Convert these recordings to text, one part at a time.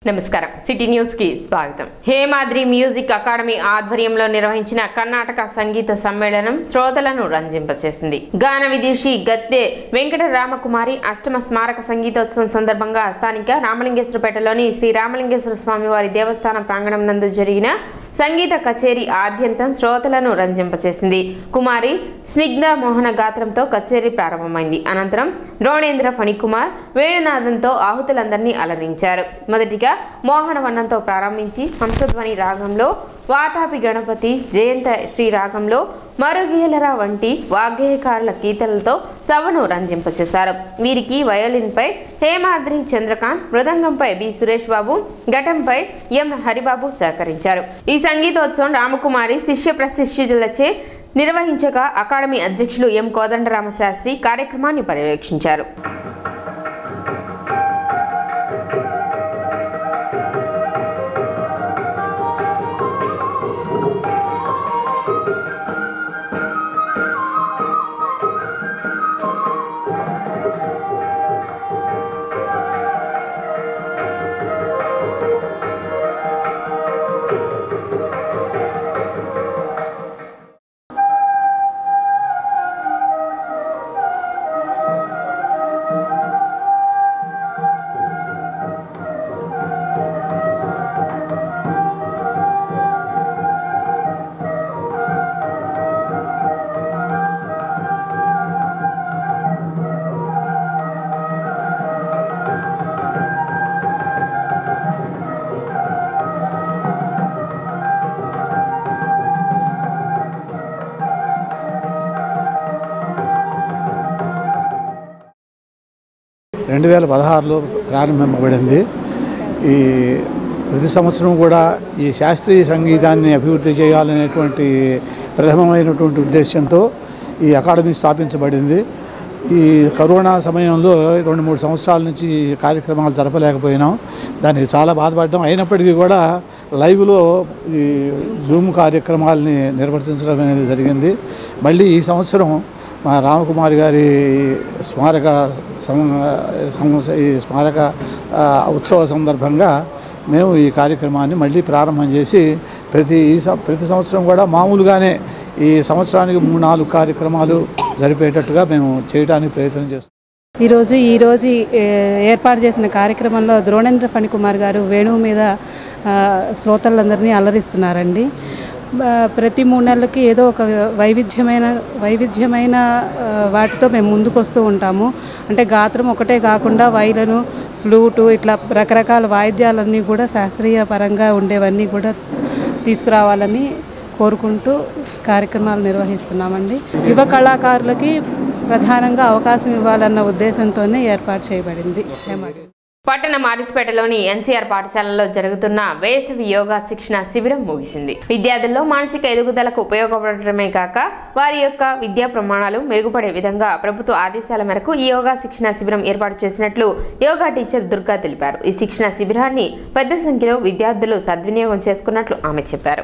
నమస్కారం city news కి స్వాగతం హేమాద్రి మ్యూజిక్ అకాడమీ ఆధ్వర్యంలో నిర్వహించిన కర్ణాటక సంగీత సమ్మేళనం శ్రోతలను రంజింపచేసింది గాన విదూషి గద్దె వెంకట రామకుమారి అష్టమ స్మారక సంగీతోత్సవం సందర్భంగా స్థానిక రామలింగేశ్వరపేటలోని శ్రీ రామలింగేశ్వర స్వామి వారి దేవస్థానం ప్రాంగణం నందు జరిగిన సంగీత కచేరీ ఆద్యంతం శ్రోతలను రంజింపచేసింది కుమారి స్నిగ్ధ మోహన గాత్రంతో కచేరీ ప్రారంభమైంది అనంతరం ద్రోణేంద్ర ఫణికుమార్ వేణునాదంతో ఆహుతులందరినీ అలరించారు మొదటిగా మోహన వర్ణంతో ప్రారంభించి హంసధ్వని రాగంలో వాతాపి గణపతి జయంత శ్రీ రాగంలో మరుగేలరా వంటి వాగ్గేయకారుల గీతలతో సభను రంజింపచేశారు వీరికి వయోలిన్పై హేమాద్రి చంద్రకాంత్ మృదంగంపై బి సురేష్ బాబు ఘటంపై ఎం హరిబాబు సహకరించారు ఈ సంగీతోత్సవం రామకుమారి శిష్య ప్రశిష్యులచే నిర్వహించగా అకాడమీ అధ్యక్షులు ఎం కోదండరామ శాస్త్రి కార్యక్రమాన్ని పర్యవేక్షించారు రెండు వేల పదహారులో ప్రారంభింపబడింది ఈ ప్రతి సంవత్సరం కూడా ఈ శాస్త్రీయ సంగీతాన్ని అభివృద్ధి చేయాలనేటువంటి ప్రథమమైనటువంటి ఉద్దేశంతో ఈ అకాడమీ స్థాపించబడింది ఈ కరోనా సమయంలో రెండు మూడు సంవత్సరాల నుంచి ఈ కార్యక్రమాలు జరపలేకపోయినాం దానికి చాలా బాధపడ్డాం అయినప్పటికీ కూడా లైవ్లో ఈ జూమ్ కార్యక్రమాలని నిర్వర్తించడం అనేది జరిగింది మళ్ళీ ఈ సంవత్సరం మా రామకుమారి గారి స్మారక సం- సం- ఈ స్మారక ఆ, ఉత్సవ సందర్భంగా మేము ఈ కార్యక్రమాన్ని మళ్ళీ ప్రారంభం చేసి ప్రతి ఈ సం- ప్రతి సంవత్సరం కూడా మామూలుగానే ఈ సంవత్సరానికి మూడు నాలుగు కార్యక్రమాలు జరిపేటట్టుగా మేము చేయడానికి ప్రయత్నం చేస్తాం ఈరోజు ఈరోజు ఏ, ఏర్పాటు చేసిన కార్యక్రమంలో ద్రోణేంద్ర ఫణికుమార్ గారు వేణువు మీద ఆ, శ్రోతలందరినీ అలరిస్తున్నారండి ఆ, ప్రతి మూడు నెలలకి ఏదో ఒక వైవిధ్యమైన వైవిధ్యమైన ఆ, వాటితో మేము ముందుకు వస్తూ ఉంటాము అంటే గాత్రం ఒకటే కాకుండా వైలను ఫ్లూటు ఇట్లా రకరకాల వాయిద్యాలన్నీ కూడా శాస్త్రీయ పరంగా ఉండేవన్నీ కూడా తీసుకురావాలని కోరుకుంటూ కార్యక్రమాలు నిర్వహిస్తున్నామండి యువ కళాకారులకి ప్రధానంగా అవకాశం ఇవ్వాలన్న ఉద్దేశంతోనే ఏర్పాటు చేయబడింది హేమాడ్ పట్టణ మారిస్పేటలోని ఎన్సీఆర్ పాఠశాలలో జరుగుతున్న వేసవి యోగా శిక్షణ శిబిరం ముగిసింది విద్యార్థుల్లో మానసిక ఎదుగుదలకు ఉపయోగపడటమే కాక వారి యొక్క విద్యా ప్రమాణాలు మెరుగుపడే విధంగా ప్రభుత్వ ఆదేశాల మేరకు ఈ యోగా శిక్షణ శిబిరం ఏర్పాటు చేసినట్లు యోగా టీచర్ దుర్గా తెలిపారు ఈ శిక్షణ శిబిరాన్ని పెద్ద సంఖ్యలో విద్యార్థులు సద్వినియోగం చేసుకున్నట్లు ఆమె చెప్పారు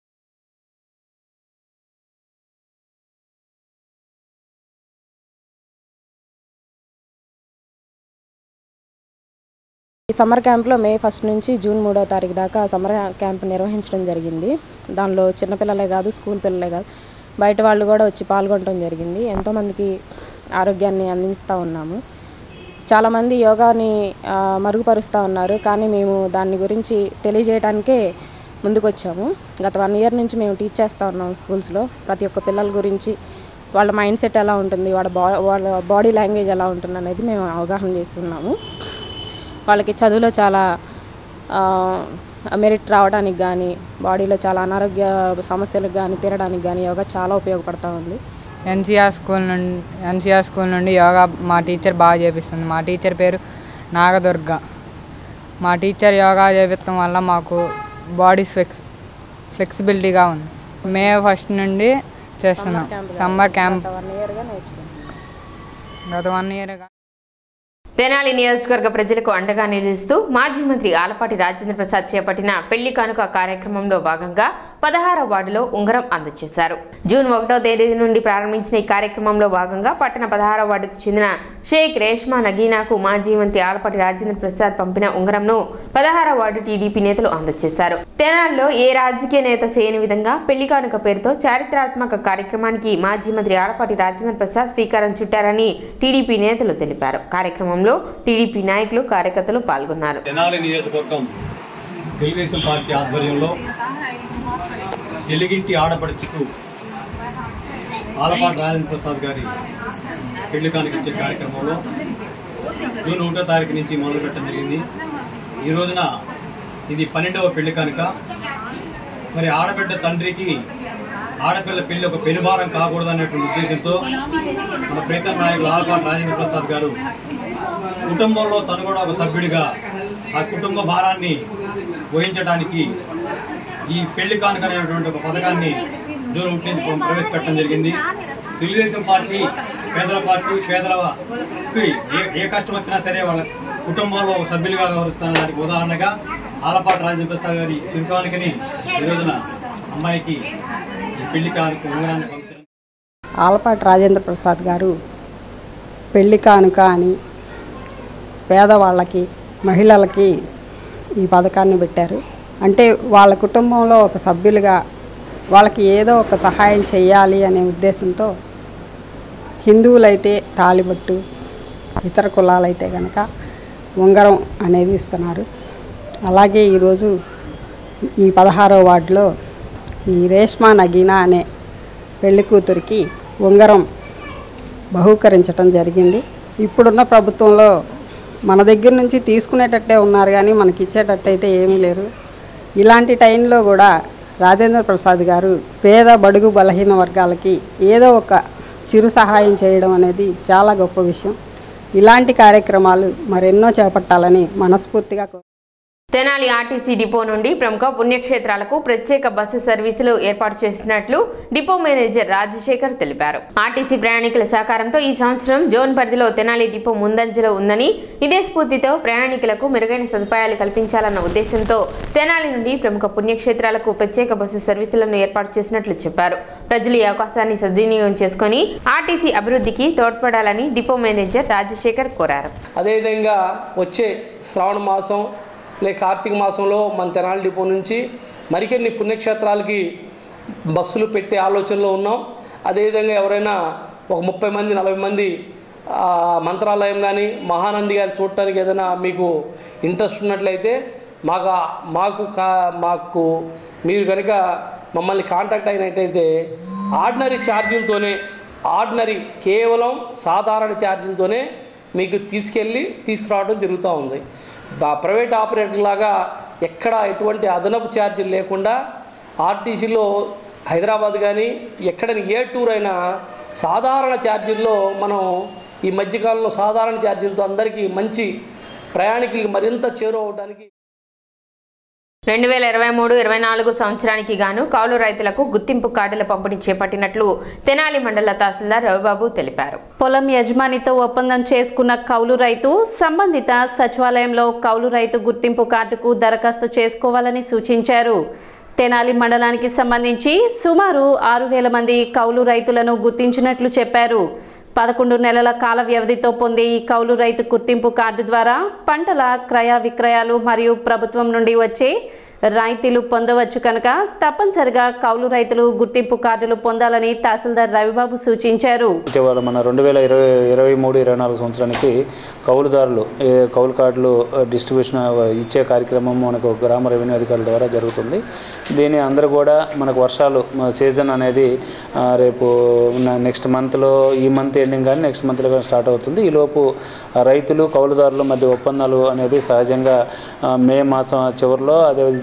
ఈ సమ్మర్ క్యాంప్లో మే ఫస్ట్ నుంచి జూన్ మూడో తారీఖు దాకా సమ్మర్ క్యాంప్ నిర్వహించడం జరిగింది దానిలో చిన్నపిల్లలే కాదు స్కూల్ పిల్లలే కాదు బయట వాళ్ళు కూడా వచ్చి పాల్గొనడం జరిగింది ఎంతోమందికి ఆరోగ్యాన్ని అందిస్తూ ఉన్నాము చాలామంది యోగాని ఆ, మరుగుపరుస్తూ ఉన్నారు కానీ మేము దాని గురించి తెలియజేయడానికే ముందుకు వచ్చాము గత వన్ ఇయర్ నుంచి మేము టీచ్ చేస్తూ ఉన్నాం స్కూల్స్లో ప్రతి ఒక్క పిల్లల గురించి వాళ్ళ మైండ్ సెట్ ఎలా ఉంటుంది వాళ్ళ బా వాళ్ళ బాడీ లాంగ్వేజ్ ఎలా ఉంటుంది అనేది మేము అవగాహన చేస్తున్నాము వాళ్ళకి చదువులో చాలా మెరిట్ రావడానికి కానీ బాడీలో చాలా అనారోగ్య సమస్యలకు కానీ తీరడానికి కానీ యోగా చాలా ఉపయోగపడతా ఉంది ఎన్సీఆర్ స్కూల్ నుండి ఎన్సీఆర్ స్కూల్ నుండి యోగా మా టీచర్ బాగా చేపిస్తుంది మా టీచర్ పేరు నాగదుర్గ మా టీచర్ యోగా చేపించడం వల్ల మాకు బాడీ ఫ్లెక్స్ ఫ్లెక్సిబిలిటీగా ఉంది మే ఫస్ట్ నుండి చేస్తున్నాం సమ్మర్ క్యాంప్ వన్ ఇయర్గా నేర్చుకున్నాం గత వన్ ఇయర్గా తెనాలి నియోజకవర్గ ప్రజలకు అండగా నిలుస్తూ మాజీ మంత్రి ఆలపాటి రాజేంద్ర ప్రసాద్ చేపట్టిన పెళ్లి కానుక కార్యక్రమంలో భాగంగా పదహారవ వార్డులో ఉంగరం అందజేశారు జూన్ ఒకటో తేదీ నుండి ప్రారంభించిన ఈ కార్యక్రమంలో భాగంగా పట్టణ పదహారవ వార్డుకు చెందిన షేక్ రేష్మా నగీనాకు మాజీ మంత్రి ఆలపాటి రాజేంద్ర ప్రసాద్ పంపిన ఉంగరంను పదహారవ వార్డు టీడీపీ నేతలు అందజేశారు తెనాలిలో ఏ రాజకీయ నేత చేయని విధంగా పెళ్లి కానుక పేరుతో చారిత్రాత్మక కార్యక్రమానికి మాజీ మంత్రి ఆలపాటి రాజేంద్ర ప్రసాద్ శ్రీకారం చుట్టారని టీడీపీ నేతలు తెలిపారు కార్యక్రమంలో టీడీపీ నాయకులు కార్యకర్తలు పాల్గొన్నారు తెనాలి నియోజకవర్గం తెలుగుదేశం పార్టీ ఆధ్వర్యంలో తెలుగింటి ఆడపడుచుకు ఆలపాటి రాజేంద్ర ప్రసాద్ గారి పెళ్లి కానికిచ్చే కార్యక్రమంలో జూన్ ఒకటో తారీఖు నుంచి మొదలు పెట్టడం జరిగింది ఈ రోజున ఇది పన్నెండవ పెళ్లి కానుక మరి ఆడబిడ్డ తండ్రికి ఆడపిల్ల పెళ్లి ఒక పెనుభారం కాకూడదనేటువంటి ఉద్దేశంతో మన ప్రీతం నాయకులు ఆలపాటి రాజేంద్ర ప్రసాద్ గారు కుటుంబంలో తను కూడా ఒక సభ్యుడిగా ఆ కుటుంబ భారాన్ని వహించడానికి ఈ పెళ్లి కానుక అనేటువంటి ఒక పథకాన్ని జూన్ ఒకటి నుంచి ప్రవేశపెట్టడం జరిగింది తెలుగుదేశం పార్టీ పేదల పార్టీ పేదలకి ఏ ఏ కష్టం వచ్చినా సరే వాళ్ళ కుటుంబంలో ఒక సభ్యులుగా వ్యవహరిస్తున్న దానికి ఉదాహరణగా ఆలపాటి రాజేంద్ర ప్రసాద్ గారి చిరుకానుకని ఈ రోజున అమ్మాయికి ఈ పెళ్లి కానుక ఉంగరాన్ని పంపించడం ఆలపాటి రాజేంద్ర ప్రసాద్ గారు పెళ్లి కానుక అని పేదవాళ్ళకి మహిళలకి ఈ పథకాన్ని పెట్టారు అంటే వాళ్ళ కుటుంబంలో ఒక సభ్యులుగా వాళ్ళకి ఏదో ఒక సహాయం చేయాలి అనే ఉద్దేశంతో హిందువులైతే తాళిబట్టు ఇతర కులాలైతే కనుక ఉంగరం అనేది ఇస్తున్నారు అలాగే ఈరోజు ఈ పదహారో వార్డులో ఈ రేష్మా నగీనా అనే పెళ్లి కూతురికి ఉంగరం బహూకరించడం జరిగింది ఇప్పుడున్న ప్రభుత్వంలో మన దగ్గర నుంచి తీసుకునేటట్టే ఉన్నారు కానీ మనకి ఇచ్చేటట్టయితే ఏమీ లేరు ఇలాంటి టైంలో కూడా రాజేంద్ర ప్రసాద్ గారు పేద బడుగు బలహీన వర్గాలకి ఏదో ఒక చిరు సహాయం చేయడం అనేది చాలా గొప్ప విషయం ఇలాంటి కార్యక్రమాలు మరెన్నో చేపట్టాలని మనస్ఫూర్తిగా కో- తెనాలి ఆర్టీసీ డిపో నుండి ప్రముఖ పుణ్యక్షేత్రాలకు ప్రత్యేక బస్సు సర్వీసులు ఏర్పాటు చేస్తున్నట్లు డిపో మేనేజర్ రాజశేఖర్ తెలిపారు ఆర్టీసీ ప్రయాణికుల సహకారంతో ఈ సంవత్సరం జోన్ పరిధిలో తెనాలి డిపో ముందంజలో ఉందని ఇదే స్ఫూర్తితో ప్రయాణికులకు మెరుగైన సదుపాయాలు కల్పించాలన్న ఉద్దేశంతో తెనాలి నుండి ప్రముఖ పుణ్యక్షేత్రాలకు ప్రత్యేక బస్సు సర్వీసులను ఏర్పాటు చేసినట్లు చెప్పారు ప్రజలు ఈ అవకాశాన్ని సద్వినియోగం చేసుకుని ఆర్టీసీ అభివృద్ధికి తోడ్పడాలని డిపో మేనేజర్ రాజశేఖర్ కోరారు అదేవిధంగా వచ్చే శ్రావణ మాసం లేక కార్తీక మాసంలో మన తెనాలి డిపో నుంచి మరికొన్ని పుణ్యక్షేత్రాలకి బస్సులు పెట్టే ఆలోచనలో ఉన్నాం అదేవిధంగా ఎవరైనా ఒక ముప్పై మంది నలభై మంది ఆ, మంత్రాలయం కానీ మహానంది గారి చూడటానికి ఏదైనా మీకు ఇంట్రెస్ట్ ఉన్నట్లయితే మాకు ఆ- మాకు కా మాకు మీరు కనుక మమ్మల్ని కాంటాక్ట్ అయినట్టయితే ఆర్డినరీ ఛార్జీలతోనే ఆర్డినరీ కేవలం సాధారణ ఛార్జీలతోనే మీకు తీసుకెళ్ళి తీసుకురావడం జరుగుతూ ఉంది బా- ప్రైవేట్ ఆపరేటర్ లాగా ఎక్కడ ఎటువంటి అదనపు ఛార్జీలు లేకుండా ఆర్టీసీలో హైదరాబాద్ కానీ ఎక్కడ ఏ టూర్ అయినా సాధారణ ఛార్జీల్లో మనం ఈ మధ్యకాలంలో సాధారణ ఛార్జీలతో అందరికీ మంచి ప్రయాణికులకి మరింత చేరువవడానికి రెండు వేల ఇరవై మూడు ఇరవై నాలుగు సంవత్సరానికి గాను కౌలు రైతులకు గుర్తింపు కార్డుల పంపిణీ చేపట్టినట్లు తెనాలి మండల తహసీల్దార్ రవిబాబు తెలిపారు పొలం యజమానితో ఒప్పందం చేసుకున్న కౌలు రైతు సంబంధిత సచివాలయంలో కౌలు రైతు గుర్తింపు కార్డుకు దరఖాస్తు చేసుకోవాలని సూచించారు తెనాలి మండలానికి సంబంధించి సుమారు ఆరు వేల మంది కౌలు రైతులను గుర్తించినట్లు చెప్పారు పదకొండు నెలల కాల వ్యవధితో పొందే ఈ కౌలు రైతు గుర్తింపు కార్డు ద్వారా పంటల క్రయ విక్రయాలు మరియు ప్రభుత్వం నుండి వచ్చే రాయితీలు పొందవచ్చు కనుక తప్పనిసరిగా కౌలు రైతులు గుర్తింపు కార్డులు పొందాలని తహసీల్దార్ రవిబాబు సూచించారు ఇటీవల మన రెండు వేల ఇరవై ఇరవై మూడు ఇరవై నాలుగు సంవత్సరానికి కౌలుదారులు ఏ కౌలు కార్డులు డిస్ట్రిబ్యూషన్ ఇచ్చే కార్యక్రమం మనకు గ్రామ రెవెన్యూ అధికారుల ద్వారా జరుగుతుంది దీని అందరూ కూడా మనకు వర్షాలు మ- సీజన్ అనేది ఆ, రేపు నెక్స్ట్ మంత్లో ఈ మంత్ ఎండింగ్ కానీ నెక్స్ట్ మంత్లో కానీ స్టార్ట్ అవుతుంది ఈలోపు ఆ, రైతులు కౌలుదారుల మధ్య ఒప్పందాలు అనేవి సహజంగా ఆ, మే మాసం చివరిలో అదే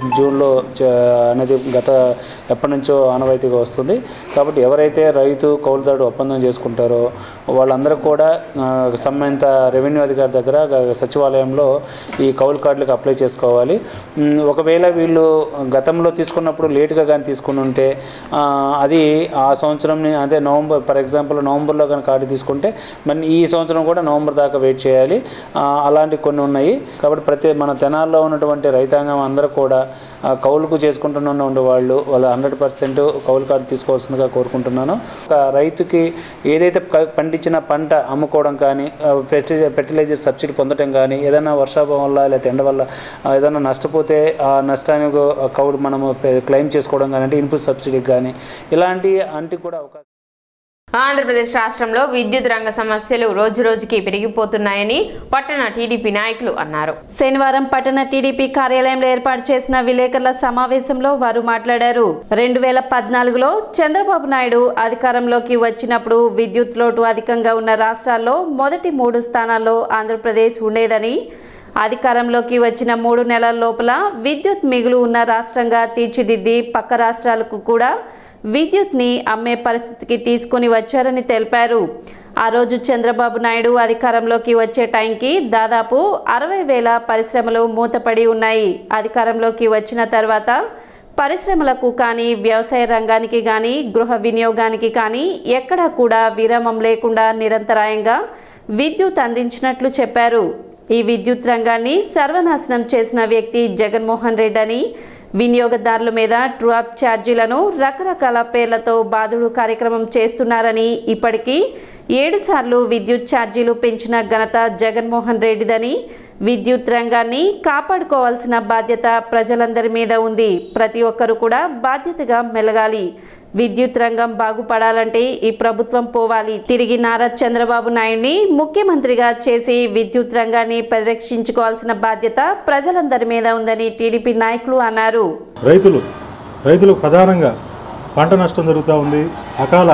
జూన్లో చ- అనేది గత ఎప్పటి నుంచో ఆనవాయితీగా వస్తుంది కాబట్టి ఎవరైతే రైతు కౌలుదారుడు ఒప్పందం చేసుకుంటారో వాళ్ళందరూ కూడా ఆ, సంబంధిత రెవెన్యూ అధికారి దగ్గర గ- సచివాలయంలో ఈ కౌలు కార్డులకు అప్లై చేసుకోవాలి ఉమ్, ఒకవేళ వీళ్ళు గతంలో తీసుకున్నప్పుడు లేటుగా కానీ తీసుకుని ఉంటే ఆ, అది ఆ సంవత్సరం అదే నవంబర్ ఫర్ ఎగ్జాంపుల్ నవంబర్లో కానీ కార్డు తీసుకుంటే మరి ఈ సంవత్సరం కూడా నవంబర్ దాకా వెయిట్ చేయాలి ఆ, అలాంటి కొన్ని ఉన్నాయి కాబట్టి ప్రతి మన తెనాల్లో ఉన్నటువంటి రైతాంగం అందరూ కూడా ఆ, కౌలుకు చేసుకుంటున్న ఉండే వాళ్ళు వాళ్ళ హండ్రెడ్ పర్సెంట్ కౌలు కార్డు తీసుకోవాల్సిందిగా కోరుకుంటున్నాను ఒక రైతుకి ఏదైతే ప- పండించిన పంట అమ్ముకోవడం కానీ ఫెర్టిలైజర్ ఫెర్టిలైజర్ సబ్సిడీ పొందడం కానీ ఏదైనా వర్షాభావం వల్ల లేకపోతే ఎండ వల్ల ఆ, ఏదైనా నష్టపోతే ఆ నష్టానికి కౌలు మనము క్లెయిమ్ చేసుకోవడం కానీ అంటే ఇన్పుట్ సబ్సిడీకి కానీ ఇలాంటి అంటికి కూడా అవకాశం ఆంధ్రప్రదేశ్ రాష్ట్రంలో విద్యుత్ రంగ సమస్యలు రోజు రోజుకి పెరిగిపోతున్నాయని పట్టణ టీడీపీ నాయకులు అన్నారు శనివారం పట్టణ టీడీపీ కార్యాలయంలో ఏర్పాటు చేసిన విలేకరుల సమావేశంలో వారు మాట్లాడారు రెండు వేల పద్నాలుగులో చంద్రబాబు నాయుడు అధికారంలోకి వచ్చినప్పుడు విద్యుత్ లోటు అధికంగా ఉన్న రాష్ట్రాల్లో మొదటి మూడు స్థానాల్లో ఆంధ్రప్రదేశ్ ఉండేదని అధికారంలోకి వచ్చిన మూడు నెలల లోపల విద్యుత్ మిగులు ఉన్న రాష్ట్రంగా తీర్చిదిద్ది పక్క రాష్ట్రాలకు కూడా విద్యుత్ని అమ్మే పరిస్థితికి తీసుకుని వచ్చారని తెలిపారు ఆ రోజు చంద్రబాబు నాయుడు అధికారంలోకి వచ్చే టైంకి దాదాపు అరవై వేల పరిశ్రమలు మూతపడి ఉన్నాయి అధికారంలోకి వచ్చిన తర్వాత పరిశ్రమలకు కానీ వ్యవసాయ రంగానికి కానీ గృహ వినియోగానికి కానీ ఎక్కడా కూడా విరామం లేకుండా నిరంతరాయంగా విద్యుత్ అందించినట్లు చెప్పారు ఈ విద్యుత్ రంగాన్ని సర్వనాశనం చేసిన వ్యక్తి జగన్మోహన్ రెడ్డి అని వినియోగదారుల మీద ట్రాప్ ఛార్జీలను రకరకాల పేర్లతో బాధుడు కార్యక్రమం చేస్తున్నారని ఇప్పటికీ ఏడు సార్లు విద్యుత్ ఛార్జీలు పెంచిన ఘనత జగన్మోహన్ రెడ్డిదని విద్యుత్ రంగాన్ని కాపాడుకోవాల్సిన బాధ్యత ప్రజలందరి మీద ఉంది ప్రతి ఒక్కరూ కూడా బాధ్యతగా మెలగాలి విద్యుత్ రంగం బాగుపడాలంటే ఈ ప్రభుత్వం పోవాలి తిరిగి నారా చంద్రబాబు నాయుడిని ముఖ్యమంత్రిగా చేసి విద్యుత్ రంగాన్ని పరిరక్షించుకోవాల్సిన బాధ్యత ప్రజలందరి మీద ఉందని టీడీపీ నాయకులు అన్నారు రైతులు రైతులకు ప్రధానంగా పంట నష్టం జరుగుతూ ఉంది అకాల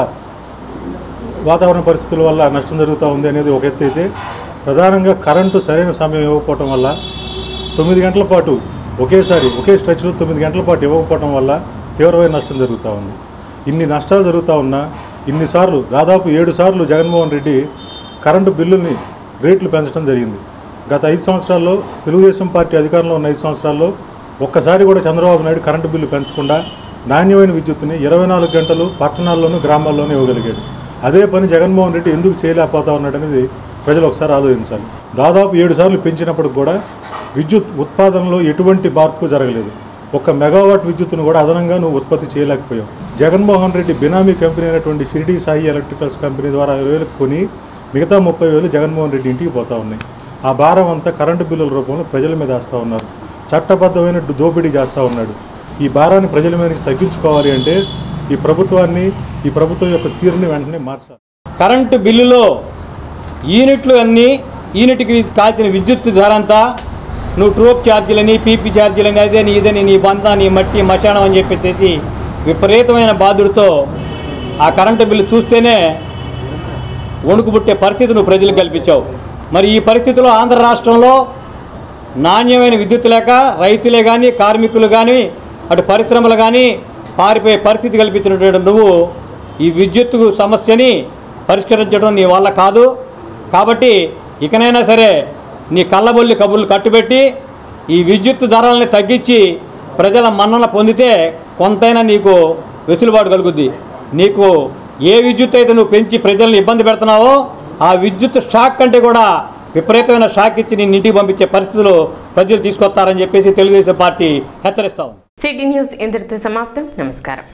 వాతావరణ పరిస్థితుల వల్ల నష్టం జరుగుతూ ఉంది అనేది ఒక ఎత్తు అయితే ప్రధానంగా కరెంటు సరైన సమయం ఇవ్వకపోవటం వల్ల తొమ్మిది గంటల పాటు ఒకేసారి ఒకే స్ట్రెచ్లో తొమ్మిది గంటల పాటు ఇవ్వకపోవటం వల్ల తీవ్రమైన నష్టం జరుగుతూ ఉంది ఇన్ని నష్టాలు జరుగుతూ ఉన్నా ఇన్నిసార్లు దాదాపు ఏడు సార్లు జగన్మోహన్ రెడ్డి కరెంటు బిల్లుల్ని రేట్లు పెంచడం జరిగింది గత ఐదు సంవత్సరాల్లో తెలుగుదేశం పార్టీ అధికారంలో ఉన్న ఐదు సంవత్సరాల్లో ఒక్కసారి కూడా చంద్రబాబు నాయుడు కరెంటు బిల్లు పెంచకుండా నాణ్యమైన విద్యుత్తుని ఇరవై నాలుగు గంటలు పట్టణాల్లోనూ గ్రామాల్లోనూ ఇవ్వగలిగాడు అదే పని జగన్మోహన్ రెడ్డి ఎందుకు చేయలేకపోతా ఉన్నాడు అనేది ప్రజలు ఒకసారి ఆలోచించాలి దాదాపు ఏడు సార్లు పెంచినప్పుడు కూడా విద్యుత్ ఉత్పాదనలో ఎటువంటి మార్పు జరగలేదు ఒక్క మెగావాట్ విద్యుత్తును కూడా అదనంగా నువ్వు ఉత్పత్తి చేయలేకపోయావు జగన్మోహన్ రెడ్డి బినామీ కంపెనీ అయినటువంటి షిరిడి సాయి ఎలక్ట్రికల్స్ కంపెనీ ద్వారా ఇరవై వేలకు కొని మిగతా ముప్పై వేలు జగన్మోహన్ రెడ్డి ఇంటికి పోతా ఉన్నాయి ఆ భారం అంతా కరెంటు బిల్లుల రూపంలో ప్రజల మీద వేస్తూ ఉన్నారు చట్టబద్ధమైన దోపిడీ చేస్తూ ఉన్నాడు ఈ భారాన్ని ప్రజల మీద నుంచి తగ్గించుకోవాలి అంటే ఈ ప్రభుత్వాన్ని ఈ ప్రభుత్వం యొక్క తీరుని వెంటనే మార్చాలి కరెంటు బిల్లులో యూనిట్లు అన్నీ యూనిట్కి కాల్చిన విద్యుత్ ధర అంతా నువ్వు ట్రోప్ ఛార్జీలని పీపీ ఛార్జీలని అదని ఇదని నీ బంత నీ మట్టి మశానం అని చెప్పేసి విపరీతమైన బాధుడితో ఆ కరెంటు బిల్లు చూస్తేనే వణుకు పుట్టే పరిస్థితి నువ్వు ప్రజలకు కల్పించావు మరి ఈ పరిస్థితిలో ఆంధ్ర రాష్ట్రంలో నాణ్యమైన విద్యుత్ లేక రైతులే కానీ కార్మికులు కానీ అటు పరిశ్రమలు కానీ పారిపోయే పరిస్థితి కల్పించినటువంటి నువ్వు ఈ విద్యుత్ సమస్యని పరిష్కరించడం నీ వల్ల కాదు కాబట్టి ఇకనైనా సరే నీ కళ్ళబొల్లి కబుర్లు కట్టుబెట్టి ఈ విద్యుత్ ధరల్ని తగ్గించి ప్రజల మన్నన పొందితే కొంతైనా నీకు వెసులుబాటు కలుగుద్ది నీకు ఏ విద్యుత్ అయితే నువ్వు పెంచి ప్రజల్ని ఇబ్బంది పెడుతున్నావో ఆ విద్యుత్ షాక్ కంటే కూడా విపరీతమైన షాక్ ఇచ్చి నేను ఇంటికి పంపించే పరిస్థితులు ప్రజలు తీసుకొస్తారని చెప్పేసి తెలుగుదేశం పార్టీ హెచ్చరిస్తా ఉంది సిటీ న్యూస్ ఇంతటితో సమాప్తం నమస్కారం